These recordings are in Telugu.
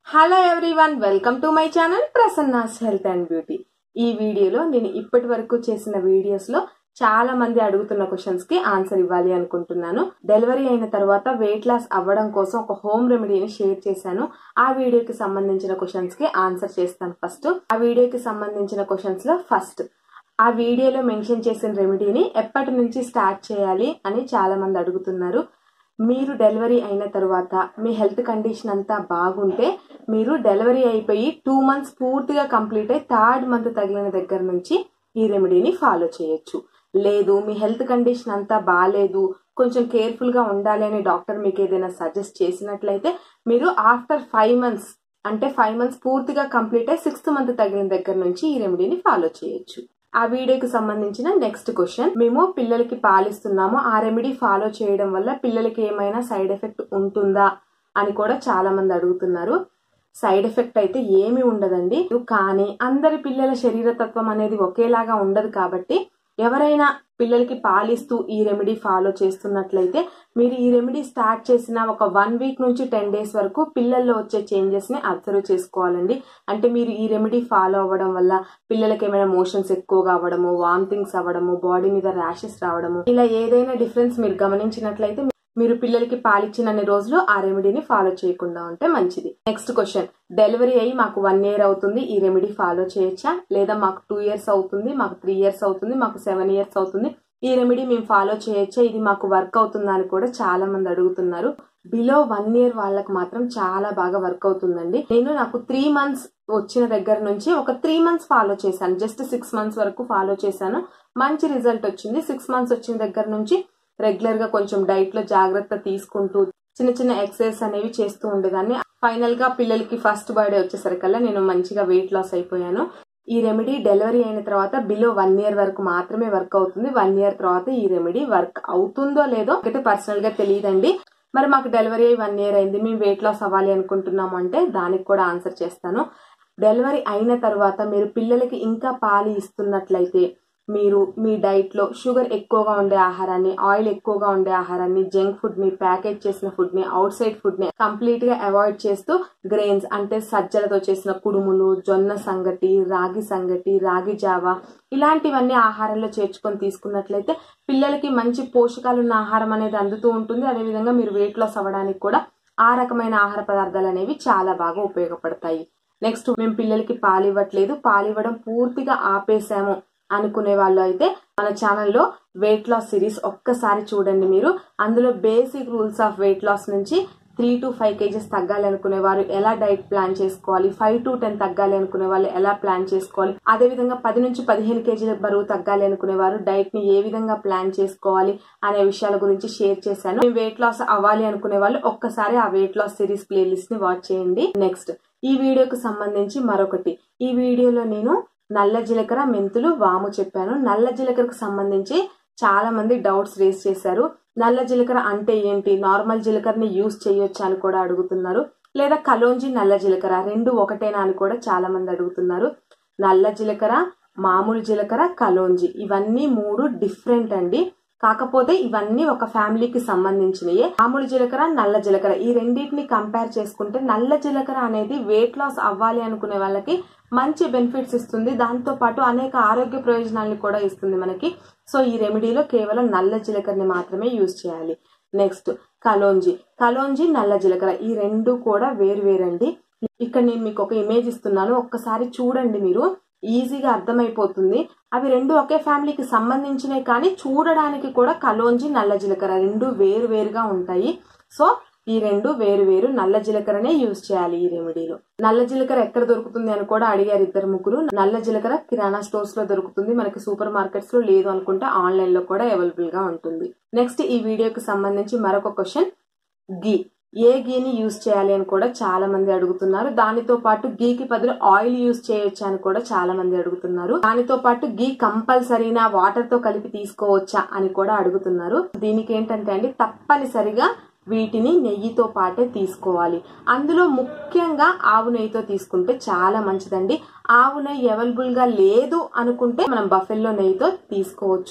Hello everyone welcome to my channel Prasanna's health and beauty ఈ వీడియోలో నేను ఇప్పటి వరకు చేసిన వీడియోస్ లో చాలా మంది అడుగుతున్న క్వశ్చన్స్ కి ఆన్సర్ ఇవ్వాలి అనుకుంటున్నాను డెలివరీ అయిన తర్వాత వెయిట్ లాస్ అవ్వడం కోసం ఒక హోమ్ రెమెడీని షేర్ చేశాను ఆ వీడియోకి సంబంధించిన క్వశ్చన్స్ కి ఆన్సర్ చేస్తాను ఫస్ట్ ఆ వీడియోకి సంబంధించిన క్వశ్చన్స్ లో ఫస్ట్ ఆ వీడియోలో మెన్షన్ చేసిన రెమెడీని ఎప్పటి నుంచి స్టార్ట్ చేయాలి అని చాలా మంది అడుగుతున్నారు మీరు డెలివరీ అయిన తర్వాత మీ హెల్త్ కండిషన్ అంతా బాగుంటే మీరు డెలివరీ అయిపోయి టూ మంత్స్ పూర్తిగా కంప్లీట్ అయి థర్డ్ మంత్ తగిలిన దగ్గర నుంచి ఈ రెమెడీని ఫాలో చేయొచ్చు లేదు మీ హెల్త్ కండిషన్ అంతా బాగాలేదు కొంచెం కేర్ఫుల్ గా ఉండాలి అని డాక్టర్ మీకు ఏదైనా సజెస్ట్ చేసినట్లయితే మీరు ఆఫ్టర్ ఫైవ్ మంత్స్ అంటే ఫైవ్ మంత్స్ పూర్తిగా కంప్లీట్ అయి సిక్స్త్ మంత్ తగిలిన దగ్గర నుంచి ఈ రెమెడీని ఫాలో చేయొచ్చు ఆ వీడియోకి సంబంధించిన నెక్స్ట్ క్వశ్చన్ మేము పిల్లలకి పాలిస్తున్నాము ఆ రెమెడీ ఫాలో చేయడం వల్ల పిల్లలకి ఏమైనా సైడ్ ఎఫెక్ట్ ఉంటుందా అని కూడా చాలా మంది అడుగుతున్నారు సైడ్ ఎఫెక్ట్ అయితే ఏమీ ఉండదండి కానీ అందరి పిల్లల శరీర తత్వం అనేది ఒకేలాగా ఉండదు కాబట్టి ఎవరైనా పిల్లలకి పాలిస్తూ ఈ రెమెడీ ఫాలో చేస్తున్నట్లయితే మీరు ఈ రెమెడీ స్టార్ట్ చేసిన ఒక వన్ వీక్ నుంచి టెన్ డేస్ వరకు పిల్లల్లో వచ్చే చేంజెస్ ని అబ్జర్వ్ చేసుకోవాలండి అంటే మీరు ఈ రెమెడీ ఫాలో అవ్వడం వల్ల పిల్లలకి ఏమైనా మోషన్స్ ఎక్కువగా అవ్వడము వామిటింగ్స్ అవ్వడము బాడీ మీద ర్యాషెస్ రావడము ఇలా ఏదైనా డిఫరెన్స్ మీరు గమనించినట్లయితే మీరు పిల్లలకి పాలిచ్చినన్ని రోజులు ఆ రెమెడీని ఫాలో చేయకుండా ఉంటే మంచిది నెక్స్ట్ క్వశ్చన్ డెలివరీ అయ్యి మాకు వన్ ఇయర్ అవుతుంది ఈ రెమెడీ ఫాలో చేయొచ్చా లేదా మాకు టూ ఇయర్స్ అవుతుంది మాకు త్రీ ఇయర్స్ అవుతుంది మాకు సెవెన్ ఇయర్స్ అవుతుంది ఈ రెమెడీ మేము ఫాలో చేయొచ్చా ఇది మాకు వర్క్ అవుతుందా అని కూడా చాలా మంది అడుగుతున్నారు బిలో వన్ ఇయర్ వాళ్ళకి మాత్రం చాలా బాగా వర్క్ అవుతుందండి నేను నాకు త్రీ మంత్స్ వచ్చిన దగ్గర నుంచి ఒక త్రీ మంత్స్ ఫాలో చేశాను జస్ట్ సిక్స్ మంత్స్ వరకు ఫాలో చేశాను మంచి రిజల్ట్ వచ్చింది సిక్స్ మంత్స్ వచ్చిన దగ్గర నుంచి రెగ్యులర్ గా కొంచెం డైట్ లో జాగ్రత్త తీసుకుంటూ చిన్న చిన్న ఎక్సర్సైజ్ అనేవి చేస్తూ ఉండేదాన్ని ఫైనల్ గా పిల్లలకి ఫస్ట్ బర్త్డే వచ్చేసరికల్లా నేను మంచిగా వెయిట్ లాస్ అయిపోయాను ఈ రెమెడీ డెలివరీ అయిన తర్వాత బిలో వన్ ఇయర్ వరకు మాత్రమే వర్క్ అవుతుంది వన్ ఇయర్ తర్వాత ఈ రెమెడీ వర్క్ అవుతుందో లేదో అయితే పర్సనల్ గా తెలియదండి మరి మాకు డెలివరీ అయ్యి వన్ ఇయర్ అయింది మేము వెయిట్ లాస్ అవ్వాలి అనుకుంటున్నాము అంటే దానికి కూడా ఆన్సర్ చేస్తాను డెలివరీ అయిన తర్వాత మీరు పిల్లలకి ఇంకా పాలు ఇస్తున్నట్లయితే మీరు మీ డైట్ లో షుగర్ ఎక్కువగా ఉండే ఆహారాన్ని ఆయిల్ ఎక్కువగా ఉండే ఆహారాన్ని జంక్ ఫుడ్ ని ప్యాకేజ్ చేసిన ఫుడ్ ని అవుట్ సైడ్ ఫుడ్ ని కంప్లీట్ గా అవాయిడ్ చేస్తూ గ్రెయిన్స్ అంటే సజ్జలతో చేసిన కుడుములు జొన్న సంగటి రాగి సంగటి రాగి జావా ఇలాంటివన్నీ ఆహారంలో చేర్చుకొని తీసుకున్నట్లయితే పిల్లలకి మంచి పోషకాలు ఉన్న ఆహారం అనేది అందుతూ ఉంటుంది అదేవిధంగా మీరు వెయిట్ లాస్ అవ్వడానికి కూడా ఆ రకమైన ఆహార పదార్థాలు అనేవి చాలా బాగా ఉపయోగపడతాయి నెక్స్ట్ మేము పిల్లలకి పాలు ఇవ్వట్లేదు పాలు ఇవ్వడం పూర్తిగా ఆపేసాము అనుకునే వాళ్ళు అయితే మన ఛానల్లో వెయిట్ లాస్ సిరీస్ ఒక్కసారి చూడండి మీరు అందులో basic rules of weight loss నుంచి త్రీ టు ఫైవ్ కేజెస్ తగ్గాలి అనుకునే వారు ఎలా డైట్ ప్లాన్ చేసుకోవాలి ఫైవ్ టు టెన్ తగ్గాలి అనుకునే వాళ్ళు ఎలా ప్లాన్ చేసుకోవాలి అదే విధంగా పది నుంచి పదిహేను కేజీల బరువు తగ్గాలి అనుకునే వారు డైట్ ని ఏ విధంగా ప్లాన్ చేసుకోవాలి అనే విషయాల గురించి షేర్ చేశాను వెయిట్ లాస్ అవ్వాలి అనుకునే వాళ్ళు ఒక్కసారి ఆ వెయిట్ లాస్ సిరీస్ ప్లేలిస్ట్ ని వాచ్ చేయండి నెక్స్ట్ ఈ వీడియోకి సంబంధించి మరొకటి ఈ వీడియోలో నేను నల్ల జీలకర్ర మెంతులు వాము చెప్పాను నల్ల జీలకర్రకు సంబంధించి చాలా మంది డౌట్స్ రేస్ చేశారు నల్ల జీలకర్ర అంటే ఏంటి నార్మల్ జీలకర్రని యూజ్ చేయొచ్చా అని కూడా అడుగుతున్నారు లేదా కలోంజి నల్ల జీలకర్ర రెండు ఒకటేనా అని కూడా చాలా మంది అడుగుతున్నారు నల్ల జీలకర్ర మామూలు జీలకర్ర కలోంజి ఇవన్నీ మూడు డిఫరెంట్ అండి కాకపోతే ఇవన్నీ ఒక ఫ్యామిలీకి సంబంధించినవి మామూలు జీలకర్ర నల్ల జీలకర్ర ఈ రెండింటిని కంపేర్ చేసుకుంటే నల్ల జీలకర్ర అనేది వెయిట్ లాస్ అవ్వాలి అనుకునే వాళ్ళకి మంచి బెనిఫిట్స్ ఇస్తుంది దాంతో పాటు అనేక ఆరోగ్య ప్రయోజనాలను కూడా ఇస్తుంది మనకి సో ఈ రెమెడీలో కేవలం నల్ల జీలకర్రని మాత్రమే యూజ్ చేయాలి నెక్స్ట్ కలోంజి కలోంజి నల్ల జీలకర్ర ఈ రెండు కూడా వేరు వేరండి ఇక్కడ నేను మీకు ఒక ఇమేజ్ ఇస్తున్నాను ఒక్కసారి చూడండి మీరు ఈజీగా అర్థమైపోతుంది అవి రెండు ఒకే ఫ్యామిలీకి సంబంధించినవి కానీ చూడడానికి కూడా కలోంజి నల్ల జీలకర్ర రెండు వేరు వేరుగా ఉంటాయి సో ఈ రెండు వేరు వేరు నల్ల జీలకర్రనే యూజ్ చేయాలి ఈ రెమెడీలో నల్ల జీలకర్ర ఎక్కడ దొరుకుతుంది అని కూడా అడిగారు ఇద్దరు ముగ్గురు నల్ల జీలకర్ర కిరాణా స్టోర్స్ లో దొరుకుతుంది మనకి సూపర్ మార్కెట్స్ లో లేదు అనుకుంటే ఆన్లైన్ లో కూడా అవైలబుల్ గా ఉంటుంది నెక్స్ట్ ఈ వీడియోకి సంబంధించి మరొక క్వశ్చన్ గీ ఏ గీని యూజ్ చేయాలి అని కూడా చాలా మంది అడుగుతున్నారు దానితో పాటు గీకి బదులు ఆయిల్ యూజ్ చేయొచ్చా అని కూడా చాలా మంది అడుగుతున్నారు దానితో పాటు గీ కంపల్సరీనా వాటర్ తో కలిపి తీసుకోవచ్చా అని కూడా అడుగుతున్నారు దీనికి ఏంటంటే అండి తప్పనిసరిగా వీటిని నెయ్యితో పాటే తీసుకోవాలి అందులో ముఖ్యంగా ఆవు నెయ్యితో తీసుకుంటే చాలా మంచిదండి ఆవు నెయ్యి అవైలబుల్ గా లేదు అనుకుంటే మనం బఫెల్లో నెయ్యితో తీసుకోవచ్చు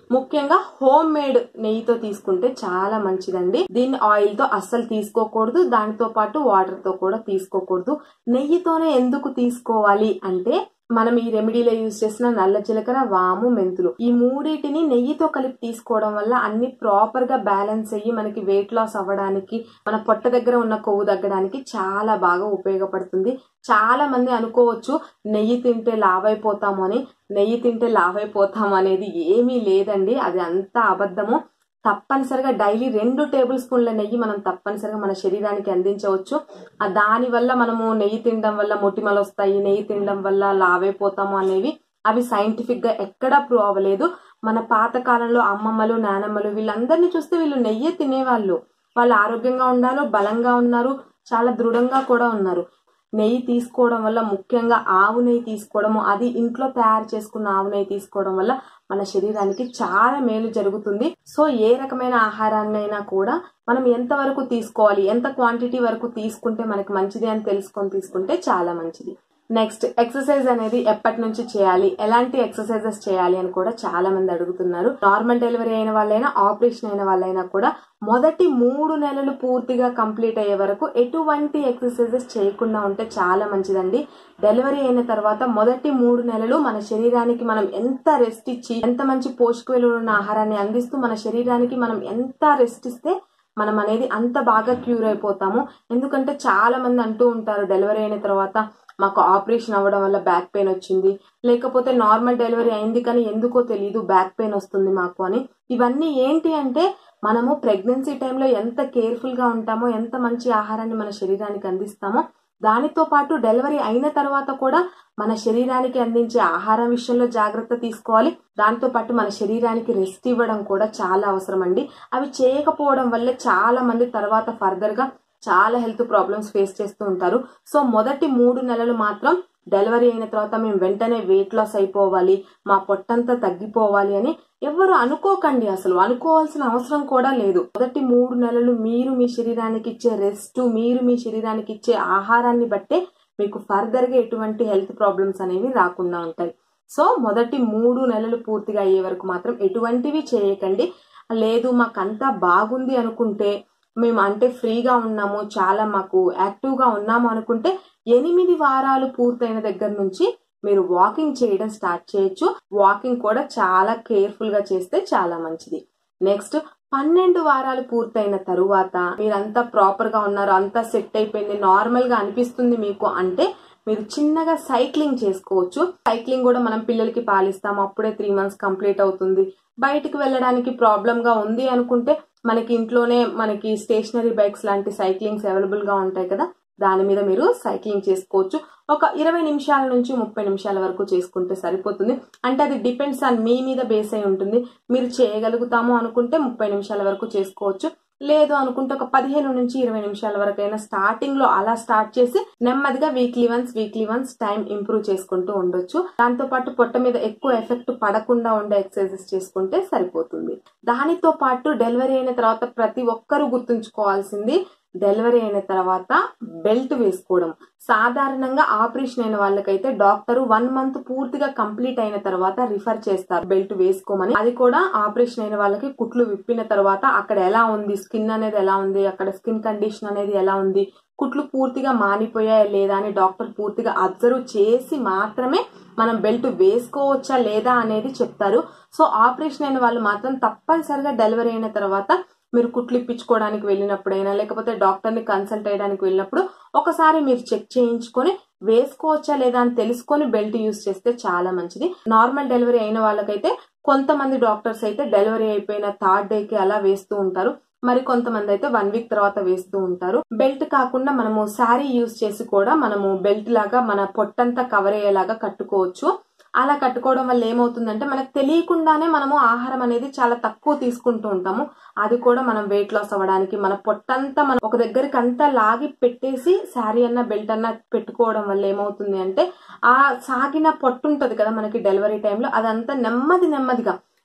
ముఖ్యంగా హోమ్ మేడ్ నెయ్యితో తీసుకుంటే చాలా మంచిదండి దీన్ని ఆయిల్ తో అస్సలు తీసుకోకూడదు దానితో పాటు వాటర్ తో కూడా తీసుకోకూడదు నెయ్యితోనే ఎందుకు తీసుకోవాలి అంటే మనం ఈ రెమెడీలో యూజ్ చేసిన నల్ల జీలకర్ర వాము మెంతులు ఈ మూడింటిని నెయ్యితో కలిపి తీసుకోవడం వల్ల అన్ని ప్రాపర్ గా బ్యాలెన్స్ అయ్యి మనకి వెయిట్ లాస్ అవ్వడానికి మన పొట్ట దగ్గర ఉన్న కొవ్వు తగ్గడానికి చాలా బాగా ఉపయోగపడుతుంది చాలా మంది అనుకోవచ్చు నెయ్యి తింటే లావైపోతాము అని నెయ్యి తింటే లావైపోతాం అనేది ఏమీ లేదండి అది అంతా అబద్ధము తప్పనిసరిగా డైలీ రెండు టేబుల్ స్పూన్ల నెయ్యి మనం తప్పనిసరిగా మన శరీరానికి అందించవచ్చు ఆ దాని వల్ల మనము నెయ్యి తినడం వల్ల మొటిమలు వస్తాయి నెయ్యి తినడం వల్ల లావైపోతాము అనేవి అవి సైంటిఫిక్ గా ఎక్కడా ప్రూవ్ అవ్వలేదు మన పాత కాలంలో అమ్మమ్మలు నానమ్మలు వీళ్ళందరినీ చూస్తే వీళ్ళు నెయ్యి తినేవాళ్ళు వాళ్ళు ఆరోగ్యంగా ఉన్నారు బలంగా ఉన్నారు చాలా దృఢంగా కూడా ఉన్నారు నెయ్యి తీసుకోవడం వల్ల ముఖ్యంగా ఆవు నెయ్యి తీసుకోవడము అది ఇంట్లో తయారు చేసుకున్న ఆవు నెయ్యి తీసుకోవడం వల్ల మన శరీరానికి చాలా మేలు జరుగుతుంది సో ఏ రకమైన ఆహారాన్నైనా కూడా మనం ఎంత వరకు తీసుకోవాలి ఎంత క్వాంటిటీ వరకు తీసుకుంటే మనకి మంచిది అని తెలుసుకొని తీసుకుంటే చాలా మంచిది నెక్స్ట్ ఎక్సర్సైజ్ అనేది ఎప్పటి నుంచి చేయాలి ఎలాంటి ఎక్సర్సైజెస్ చేయాలి అని కూడా చాలా మంది అడుగుతున్నారు నార్మల్ డెలివరీ అయిన వాళ్ళైనా ఆపరేషన్ అయిన వాళ్ళైనా కూడా మొదటి మూడు నెలలు పూర్తిగా కంప్లీట్ అయ్యే వరకు ఎటువంటి ఎక్సర్సైజెస్ చేయకుండా ఉంటే చాలా మంచిదండి డెలివరీ అయిన తర్వాత మొదటి మూడు నెలలు మన శరీరానికి మనం ఎంత రెస్ట్ ఇచ్చి ఎంత మంచి పోషక విలువలు ఉన్న ఆహారాన్ని అందిస్తూ మన శరీరానికి మనం ఎంత రెస్ట్ ఇస్తే మనం అనేది అంత బాగా క్యూర్ అయిపోతాము ఎందుకంటే చాలా మంది అంటూ ఉంటారు డెలివరీ అయిన తర్వాత మాకు ఆపరేషన్ అవ్వడం వల్ల బ్యాక్ పెయిన్ వచ్చింది లేకపోతే నార్మల్ డెలివరీ అయింది కానీ ఎందుకో తెలియదు బ్యాక్ పెయిన్ వస్తుంది మాకు అని ఇవన్నీ ఏంటి అంటే మనము ప్రెగ్నెన్సీ టైంలో ఎంత కేర్ఫుల్ గా ఉంటామో ఎంత మంచి ఆహారాన్ని మన శరీరానికి అందిస్తామో దానితో పాటు డెలివరీ అయిన తర్వాత కూడా మన శరీరానికి అందించే ఆహారం విషయంలో జాగ్రత్త తీసుకోవాలి దాంతో పాటు మన శరీరానికి రెస్ట్ ఇవ్వడం కూడా చాలా అవసరం అండి అవి చేయకపోవడం వల్ల చాలా మంది తర్వాత ఫర్దర్ గా చాలా హెల్త్ ప్రాబ్లమ్స్ ఫేస్ చేస్తూ ఉంటారు సో మొదటి మూడు నెలలు మాత్రం డెలివరీ అయిన తర్వాత మేము వెంటనే వెయిట్ లాస్ అయిపోవాలి మా పొట్టంతా తగ్గిపోవాలి అని ఎవరు అనుకోకండి అసలు అనుకోవాల్సిన అవసరం కూడా లేదు మొదటి మూడు నెలలు మీరు మీ శరీరానికి ఇచ్చే రెస్ట్ మీరు మీ శరీరానికి ఇచ్చే ఆహారాన్ని బట్టే మీకు ఫర్దర్ గా ఎటువంటి హెల్త్ ప్రాబ్లమ్స్ అనేవి రాకుండా ఉంటాయి సో మొదటి మూడు నెలలు పూర్తిగా అయ్యే వరకు మాత్రం ఎటువంటివి చేయకండి లేదు మాకంతా బాగుంది అనుకుంటే మేము అంటే ఫ్రీగా ఉన్నాము చాలా మాకు యాక్టివ్గా ఉన్నాము అనుకుంటే ఎనిమిది వారాలు పూర్తయిన దగ్గర నుంచి మీరు వాకింగ్ చేయడం స్టార్ట్ చేయొచ్చు వాకింగ్ కూడా చాలా కేర్ఫుల్ గా చేస్తే చాలా మంచిది నెక్స్ట్ పన్నెండు వారాలు పూర్తయిన తరువాత మీరంతా ప్రాపర్ గా ఉన్నారు అంతా సెట్ అయిపోయింది నార్మల్ గా అనిపిస్తుంది మీకు అంటే మీరు చిన్నగా సైక్లింగ్ చేసుకోవచ్చు సైక్లింగ్ కూడా మనం పిల్లలకి పాలిస్తాం అప్పుడే త్రీ మంత్స్ కంప్లీట్ అవుతుంది బయటికి వెళ్ళడానికి ప్రాబ్లం గా ఉంది అనుకుంటే మనకి ఇంట్లోనే మనకి స్టేషనరీ బైక్స్ లాంటి సైక్లింగ్స్ అవైలబుల్ గా ఉంటాయి కదా దాని మీద మీరు సైక్లింగ్ చేసుకోవచ్చు ఒక ఇరవై నిమిషాల నుంచి ముప్పై నిమిషాల వరకు చేసుకుంటే సరిపోతుంది అంటే అది డిపెండ్స్ ఆన్ మీ మీద బేస్ అయి ఉంటుంది మీరు చేయగలుగుతాము అనుకుంటే ముప్పై నిమిషాల వరకు చేసుకోవచ్చు లేదు అనుకుంటే ఒక పదిహేను నుంచి ఇరవై నిమిషాల వరకైనా స్టార్టింగ్ లో అలా స్టార్ట్ చేసి నెమ్మదిగా weekly once weekly once time improve చేసుకుంటూ ఉండొచ్చు దాంతో పాటు పొట్ట మీద ఎక్కువ ఎఫెక్ట్ పడకుండా ఉండే ఎక్సర్సైజెస్ చేసుకుంటే సరిపోతుంది దానితో పాటు డెలివరీ అయిన తర్వాత ప్రతి ఒక్కరూ గుర్తుంచుకోవాల్సింది డెలివరీ అయిన తర్వాత బెల్ట్ వేసుకోవడం సాధారణంగా ఆపరేషన్ అయిన వాళ్ళకైతే డాక్టర్ వన్ మంత్ పూర్తిగా కంప్లీట్ అయిన తర్వాత రిఫర్ చేస్తారు బెల్ట్ వేసుకోమని అది కూడా ఆపరేషన్ అయిన వాళ్ళకి కుట్లు విప్పిన తర్వాత అక్కడ ఎలా ఉంది స్కిన్ అనేది ఎలా ఉంది అక్కడ స్కిన్ కండిషన్ అనేది ఎలా ఉంది కుట్లు పూర్తిగా మానిపోయాయా లేదా అని డాక్టర్ పూర్తిగా అబ్జర్వ్ చేసి మాత్రమే మనం బెల్ట్ వేసుకోవచ్చా లేదా అనేది చెప్తారు సో ఆపరేషన్ అయిన వాళ్ళు మాత్రం తప్పనిసరిగా డెలివరీ అయిన తర్వాత మీరు కుట్లు ఇప్పించుకోవడానికి వెళ్ళినప్పుడైనా లేకపోతే డాక్టర్ని కన్సల్ట్ అయ్యడానికి వెళ్ళినప్పుడు ఒకసారి మీరు చెక్ చేయించుకొని వేసుకోవచ్చా లేదా అని తెలుసుకొని బెల్ట్ యూస్ చేస్తే చాలా మంచిది నార్మల్ డెలివరీ అయిన వాళ్ళకైతే కొంతమంది డాక్టర్స్ అయితే డెలివరీ అయిపోయిన థర్డ్ డేకి అలా వేస్తూ ఉంటారు మరి కొంతమంది అయితే వన్ వీక్ తర్వాత వేస్తూ ఉంటారు బెల్ట్ కాకుండా మనము శారీ యూస్ చేసి కూడా మనము బెల్ట్ లాగా మన పొట్టంతా కవర్ అయ్యేలాగా కట్టుకోవచ్చు అలా కట్టుకోవడం వల్ల ఏమవుతుందంటే మనకు తెలియకుండానే మనము ఆహారం అనేది చాలా తక్కువ తీసుకుంటూ ఉంటాము అది కూడా మనం వెయిట్ లాస్ అవ్వడానికి మన పొట్టంతా మనం ఒక దగ్గరికి అంతా లాగి పెట్టేసి శారీ అన్న బెల్ట్ అన్న పెట్టుకోవడం వల్ల ఏమవుతుంది అంటే ఆ సాగిన పొట్టు ఉంటది కదా మనకి డెలివరీ టైంలో అదంతా నెమ్మది నెమ్మదిగా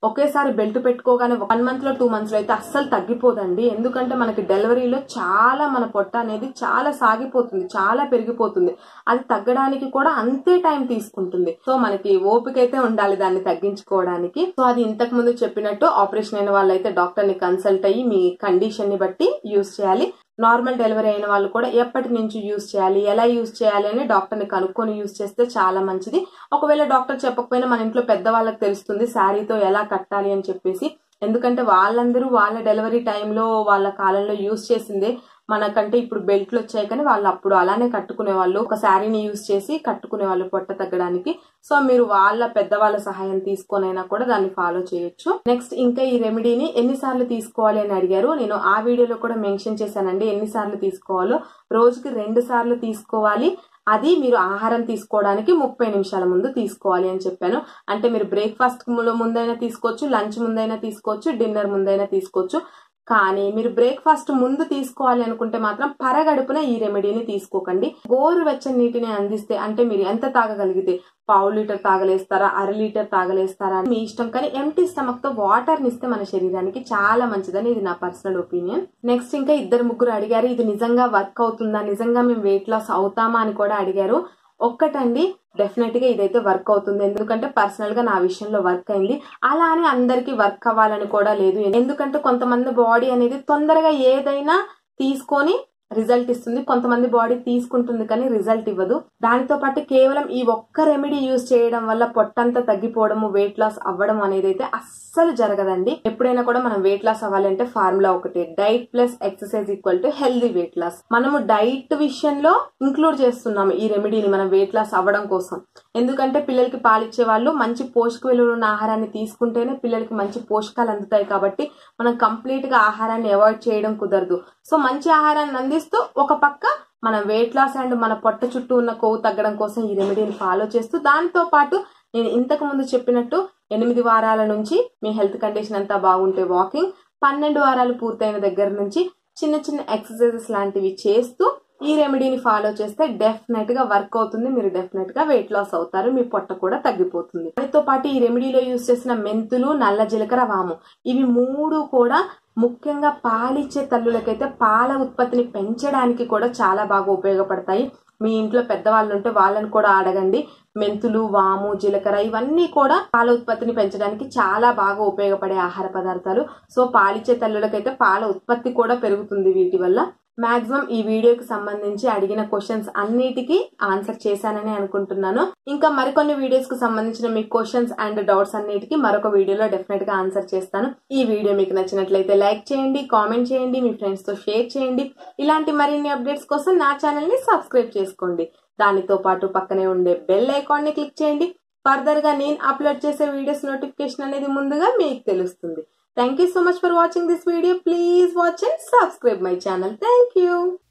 ఒకేసారి బెల్ట్ పెట్టుకోగానే వన్ మంత్ లో టూ మంత్స్ లో అయితే అస్సలు తగ్గిపోదండి ఎందుకంటే మనకి డెలివరీలో చాలా మన పొట్ట అనేది చాలా సాగిపోతుంది చాలా పెరిగిపోతుంది అది తగ్గడానికి కూడా అంతే టైం తీసుకుంటుంది సో మనకి ఓపిక అయితే ఉండాలి దాన్ని తగ్గించుకోవడానికి సో అది ఇంతకు ముందు చెప్పినట్టు ఆపరేషన్ అయిన వాళ్ళైతే డాక్టర్ ని కన్సల్ట్ అయ్యి మీ కండిషన్ ని బట్టి యూస్ చేయాలి నార్మల్ డెలివరీ అయిన వాళ్ళు కూడా ఎప్పటి నుంచి యూస్ చేయాలి ఎలా యూస్ చేయాలి అని డాక్టర్ ని కనుక్కొని యూస్ చేస్తే చాలా మంచిది ఒకవేళ డాక్టర్ చెప్పకపోయినా మన ఇంట్లో పెద్దవాళ్ళకి తెలుస్తుంది శారీతో ఎలా కట్టాలి అని చెప్పేసి ఎందుకంటే వాళ్ళందరూ వాళ్ళ డెలివరీ టైంలో వాళ్ళ కాలంలో యూస్ చేసిందే మనకంటే ఇప్పుడు బెల్ట్లు వచ్చాయి కానీ వాళ్ళు అప్పుడు అలానే కట్టుకునే వాళ్ళు ఒక శారీని యూస్ చేసి కట్టుకునే వాళ్ళు పొట్ట తగ్గడానికి సో మీరు వాళ్ళ పెద్దవాళ్ళ సహాయం తీసుకొనైనా కూడా దాన్ని ఫాలో చేయొచ్చు నెక్స్ట్ ఇంకా ఈ రెమెడీని ఎన్నిసార్లు తీసుకోవాలి అని అడిగారు నేను ఆ వీడియోలో కూడా మెన్షన్ చేశానండి ఎన్నిసార్లు తీసుకోవాలో రోజుకి రెండు సార్లు తీసుకోవాలి అది మీరు ఆహారం తీసుకోవడానికి ముప్పై నిమిషాల ముందు తీసుకోవాలి అని చెప్పాను అంటే మీరు బ్రేక్ఫాస్ట్ ముందైనా తీసుకోవచ్చు లంచ్ ముందైనా తీసుకోవచ్చు డిన్నర్ ముందైనా తీసుకోవచ్చు కానీ మీరు బ్రేక్ఫాస్ట్ ముందు తీసుకోవాలి అనుకుంటే మాత్రం పరగడుపున ఈ రెమెడీని తీసుకోకండి గోరువెచ్చని నీటిని అందిస్తే అంటే మీరు ఎంత తాగగలిగితే పావు లీటర్ తాగలేస్తారా అర లీటర్ తాగలేస్తారా మీ ఇష్టం కానీ ఎంటీ స్టమక్ తో వాటర్ ఇస్తే మన శరీరానికి చాలా మంచిదని ఇది నా పర్సనల్ ఒపీనియన్ నెక్స్ట్ ఇంకా ఇద్దరు ముగ్గురు అడిగారు ఇది నిజంగా వర్క్ అవుతుందా నిజంగా మేము వెయిట్ లాస్ అవుతామా అని కూడా అడిగారు ఒక్కటండి డెఫినెట్ గా ఇదైతే వర్క్ అవుతుంది ఎందుకంటే పర్సనల్ గా నా విషయంలో వర్క్ అయింది అలా అని అందరికి వర్క్ అవ్వాలని కూడా లేదు ఎందుకంటే కొంతమంది బాడీ అనేది తొందరగా ఏదైనా తీసుకొని రిజల్ట్ ఇస్తుంది కొంతమంది బాడీ తీసుకుంటుంది కానీ రిజల్ట్ ఇవ్వదు దానితో పాటు కేవలం ఈ ఒక్క రెమెడీ యూజ్ చేయడం వల్ల పొట్టంతా తగ్గిపోవడము వెయిట్ లాస్ అవ్వడం అనేది అయితే అస్సలు జరగదండి ఎప్పుడైనా కూడా మనం వెయిట్ లాస్ అవ్వాలంటే ఫార్ములా ఒకటి diet plus exercise equal to healthy weight loss మనము డైట్ విషయంలో ఇంక్లూడ్ చేస్తున్నాము ఈ రెమెడీని మనం వెయిట్ లాస్ అవ్వడం కోసం ఎందుకంటే పిల్లలకి పాలిచ్చే వాళ్ళు మంచి పోషక విలువలు ఉన్న ఆహారాన్ని తీసుకుంటేనే పిల్లలకి మంచి పోషకాలు అందుతాయి కాబట్టి మనం కంప్లీట్ గా ఆహారాన్ని అవాయిడ్ చేయడం కుదరదు సో మంచి ఆహారాన్ని అందిస్తూ ఒక పక్క మన వెయిట్ లాస్ అండ్ మన పొట్ట చుట్టూ ఉన్న కొవ్వు తగ్గడం కోసం ఈ రెమెడీని ఫాలో చేస్తూ దాంతో పాటు నేను ఇంతకు ముందు చెప్పినట్టు ఎనిమిది వారాల నుంచి మీ హెల్త్ కండిషన్ అంతా బాగుంటే వాకింగ్ పన్నెండు వారాలు పూర్తయిన దగ్గర నుంచి చిన్న చిన్న ఎక్సర్సైజెస్ లాంటివి చేస్తూ ఈ రెమెడీని ఫాలో చేస్తే డెఫినెట్ గా వర్క్ అవుతుంది మీరు డెఫినెట్ గా వెయిట్ లాస్ అవుతారు మీ పొట్ట కూడా తగ్గిపోతుంది దానితో పాటు ఈ రెమెడీలో యూస్ చేసిన మెంతులు నల్ల జీలకర్ర వాము ఇవి మూడు కూడా ముఖ్యంగా పాలిచ్చే తల్లులకైతే పాల ఉత్పత్తిని పెంచడానికి కూడా చాలా బాగా ఉపయోగపడతాయి మీ ఇంట్లో పెద్దవాళ్ళు ఉంటే వాళ్ళని కూడా అడగండి మెంతులు వాము జీలకర్ర ఇవన్నీ కూడా పాల ఉత్పత్తిని పెంచడానికి చాలా బాగా ఉపయోగపడే ఆహార పదార్థాలు సో పాలిచ్చే తల్లులకైతే పాల ఉత్పత్తి కూడా పెరుగుతుంది వీటి వల్ల మాక్సిమం ఈ వీడియోకి సంబంధించి అడిగిన క్వశ్చన్స్ అన్నిటికీ ఆన్సర్ చేశానని అనుకుంటున్నాను ఇంకా మరికొన్ని వీడియోస్ కు సంబంధించిన మీ క్వశ్చన్స్ అండ్ డౌట్స్ అన్నిటికీ మరొక వీడియోలో డెఫినెట్ గా ఆన్సర్ చేస్తాను ఈ వీడియో మీకు నచ్చినట్లయితే లైక్ చేయండి కామెంట్ చేయండి మీ ఫ్రెండ్స్ తో షేర్ చేయండి ఇలాంటి మరిన్ని అప్డేట్స్ కోసం నా ఛానల్ ని సబ్స్క్రైబ్ చేసుకోండి దానితో పాటు పక్కనే ఉండే బెల్ ఐకాన్ ని క్లిక్ చేయండి ఫర్దర్ గా నేను అప్లోడ్ చేసే వీడియోస్ నోటిఫికేషన్ అనేది ముందుగా మీకు తెలుస్తుంది Thank you so much for watching this video. Please watch and subscribe my channel. Thank you.